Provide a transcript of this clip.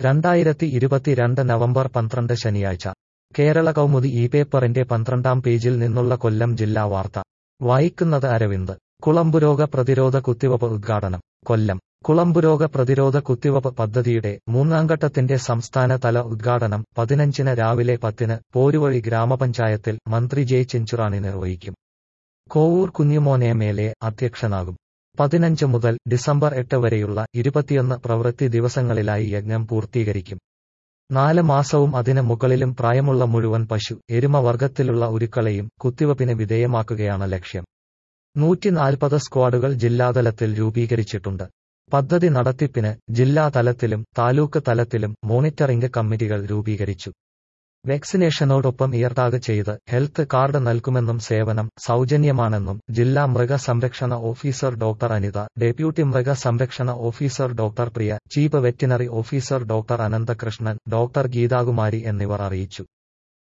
രണ്ടായിരത്തി ഇരുപത്തിരണ്ട് നവംബർ പന്ത്രണ്ട് ശനിയാഴ്ച കേരള കൗമുദി ഈ പേപ്പറിന്റെ പന്ത്രണ്ടാം പേജിൽ നിന്നുള്ള കൊല്ലം ജില്ലാ വാർത്ത വായിക്കുന്നത് അരവിന്ദ് കുളമ്പുരോഗ പ്രതിരോധ കുത്തിവയ്പ് ഉദ്ഘാടനം കൊല്ലം കുളമ്പുരോഗ പ്രതിരോധ കുത്തിവയ്പ് പദ്ധതിയുടെ മൂന്നാംഘട്ടത്തിന്റെ സംസ്ഥാനതല ഉദ്ഘാടനം പതിനഞ്ചിന് രാവിലെ പത്തിന് പോരുവഴി ഗ്രാമപഞ്ചായത്തിൽ മന്ത്രി ജെ ചിഞ്ചുറാണി നിർവഹിക്കും Kovoor Kunjumon M L A അധ്യക്ഷനാകും പതിനഞ്ച് മുതൽ ഡിസംബർ എട്ട് വരെയുള്ള ഇരുപത്തിയൊന്ന് പ്രവൃത്തി ദിവസങ്ങളിലായി യജ്ഞം പൂർത്തീകരിക്കും നാല് മാസവും അതിന് മുകളിലും പ്രായമുള്ള മുഴുവൻ പശു എരുമ വർഗത്തിലുള്ള ഉരുക്കളെയും കുത്തിവയ്പ്പിന് വിധേയമാക്കുകയാണ് ലക്ഷ്യം നൂറ്റിനാൽപ്പത് സ്ക്വാഡുകൾ ജില്ലാതലത്തിൽ രൂപീകരിച്ചിട്ടുണ്ട് പദ്ധതി നടത്തിപ്പിന് ജില്ലാ തലത്തിലും താലൂക്ക് തലത്തിലും മോണിറ്ററിംഗ് കമ്മിറ്റികൾ രൂപീകരിച്ചു വാക്സിനേഷനോടൊപ്പം ഇയർടാഗ് ചെയ്ത് ഹെൽത്ത് കാർഡ് നൽകുമെന്നും സേവനം സൗജന്യമാണെന്നും ജില്ലാ മൃഗസംരക്ഷണ ഓഫീസർ ഡോക്ടർ അനിത ഡെപ്യൂട്ടി മൃഗസംരക്ഷണ officer doctor Priya chief veterinary officer doctor Ananthakrishnan doctor Geethakumari എന്നിവർ അറിയിച്ചു